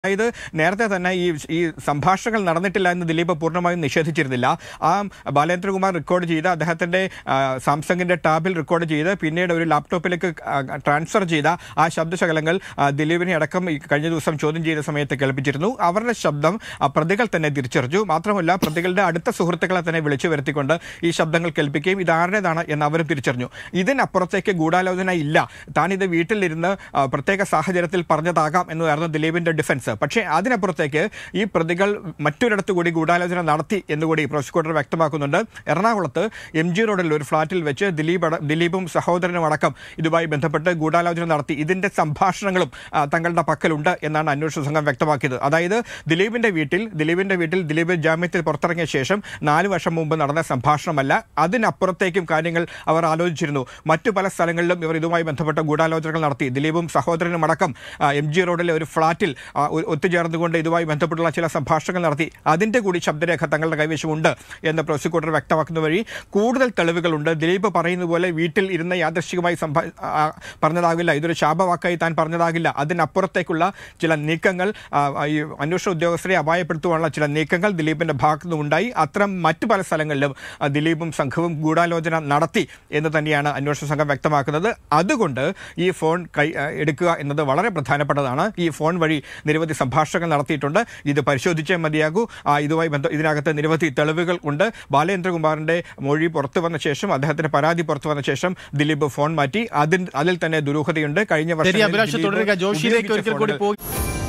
അതായത് നേരത്തെ തന്നെ ഈ ഈ സംഭാഷണങ്ങൾ നടന്നിട്ടില്ല എന്ന് ദിലീപ് പൂർണ്ണമായും നിഷേധിച്ചിരുന്നില്ല ആ ബാലേന്ദ്രകുമാർ റെക്കോർഡ് ചെയ്ത് അദ്ദേഹത്തിന്റെ ആ, സാംസങ്ങിന്റെ ടാബിൽ റെക്കോർഡ് ചെയ്ത് പിന്നീട് ഒരു ലാപ്ടോപ്പിലേക്ക് ആ, ട്രാൻസ്ഫർ ചെയ്ത ആ ശബ്ദശകലങ്ങൾ ആ, ദിലീപിനെ അടക്കം ഈ കഴിഞ്ഞ ദിവസം ചോദ്യം ചെയ്ത സമയത്ത് കേൾപ്പിച്ചിരുന്നു അവരുടെ ശബ്ദം ആ, പ്രതികൾ തന്നെ തിരിച്ചറിഞ്ഞു മാത്രമല്ല പ്രതികളുടെ അടുത്ത സുഹൃത്തുക്കളെ തന്നെ വിളിച്ചു വരുത്തിക്കൊണ്ട് ഈ ശബ്ദങ്ങൾ കേൾപ്പിക്കുകയും ഇത് ആരുടേതാണ് എന്ന് അവരും തിരിച്ചറിഞ്ഞു ഇതിനപ്പുറത്തേക്ക് ഗൂഢാലോചന ഇല്ല താനിത് വീട്ടിലിരുന്ന് ആ, പ്രത്യേക സാഹചര്യത്തിൽ പറഞ്ഞതാകാം എന്നതായിരുന്നു ദിലീപിന്റെ ഡിഫൻസ് പക്ഷേ അതിനപ്പുറത്തേക്ക് ഈ പ്രതികൾ മറ്റൊരിടത്ത് കൂടി ഗൂഢാലോചന നടത്തി എന്നുകൂടി പ്രോസിക്യൂട്ടർ വ്യക്തമാക്കുന്നുണ്ട് എറണാകുളത്ത് എം ജി റോഡിൽ ഒരു ഫ്ളാറ്റിൽ വെച്ച് ദിലീപ് അട- ദിലീപും സഹോദരനും അടക്കം ഇതുമായി ബന്ധപ്പെട്ട് ഗൂഢാലോചന നടത്തി ഇതിന്റെ സംഭാഷണങ്ങളും ആ, തങ്ങളുടെ പക്കലുണ്ട് എന്നാണ് അന്വേഷണ സംഘം വ്യക്തമാക്കിയത് അതായത് ദിലീപിന്റെ വീട്ടിൽ ദിലീപിന്റെ വീട്ടിൽ ദിലീപ് ജാമ്യത്തിൽ പുറത്തിറങ്ങിയ ശേഷം നാല് വർഷം മുമ്പ് നടന്ന സംഭാഷണമല്ല അതിനപ്പുറത്തേക്കും കാര്യങ്ങൾ അവർ ആലോചിച്ചിരുന്നു മറ്റു പല സ്ഥലങ്ങളിലും ഇവർ ഇതുമായി ബന്ധപ്പെട്ട ഗൂഢാലോചനകൾ നടത്തി ദിലീപും സഹോദരനും അടക്കം എം ജി റോഡിലെ ഒരു ഫ്ളാറ്റിൽ ആ, ഒ- ഒത്തുചേർന്നുകൊണ്ട് ഇതുമായി ബന്ധപ്പെട്ടുള്ള ചില സംഭാഷണങ്ങൾ നടത്തി അതിന്റെ കൂടി ശബ്ദരേഖ തങ്ങളുടെ കൈവശമുണ്ട് എന്ന് പ്രോസിക്യൂട്ടർ വ്യക്തമാക്കുന്ന വഴി കൂടുതൽ തെളിവുകളുണ്ട് ദിലീപ് പറയുന്നത് പോലെ വീട്ടിൽ ഇരുന്ന് യാദൃശ്ചികമായി സംഭ ആ, പറഞ്ഞതാകില്ല ഇതൊരു ശാപവാക്കായി താൻ പറഞ്ഞതാകില്ല അതിനപ്പുറത്തേക്കുള്ള ചില നീക്കങ്ങൾ ആ, ഈ അന്വേഷണ ഉദ്യോഗസ്ഥരെ അപായപ്പെടുത്തുവാനുള്ള ചില നീക്കങ്ങൾ ദിലീപിന്റെ ഭാഗത്തു നിന്നുണ്ടായി അത്തരം മറ്റു പല സ്ഥലങ്ങളിലും ആ, ദിലീപും സംഘവും ഗൂഢാലോചന നടത്തി എന്ന് തന്നെയാണ് അന്വേഷണ സംഘം വ്യക്തമാക്കുന്നത് അതുകൊണ്ട് ഈ ഫോൺ കൈ ആ, എടുക്കുക എന്നത് വളരെ പ്രധാനപ്പെട്ടതാണ് ഈ ഫോൺ വഴി നിരവധി സംഭാഷണങ്ങൾ നടത്തിയിട്ടുണ്ട് ഇത് പരിശോധിച്ചേ മതിയാകൂ ആ, ഇതുമായി ബന്ധ ഇതിനകത്ത് നിരവധി തെളിവുകൾ ഉണ്ട് ബാലേന്ദ്രകുമാറിന്റെ മൊഴി പുറത്തു വന്ന ശേഷം അദ്ദേഹത്തിന്റെ പരാതി പുറത്തു വന്ന ശേഷം ദിലീപ് ഫോൺ മാറ്റി അതിൽ അതിൽ തന്നെ ദുരൂഹതയുണ്ട് കഴിഞ്ഞ ശരി വർഷം അഭിലാഷ് തുടരുക ജോഷിയിലേക്ക് ഒരിക്കൽ കൂടി പോകും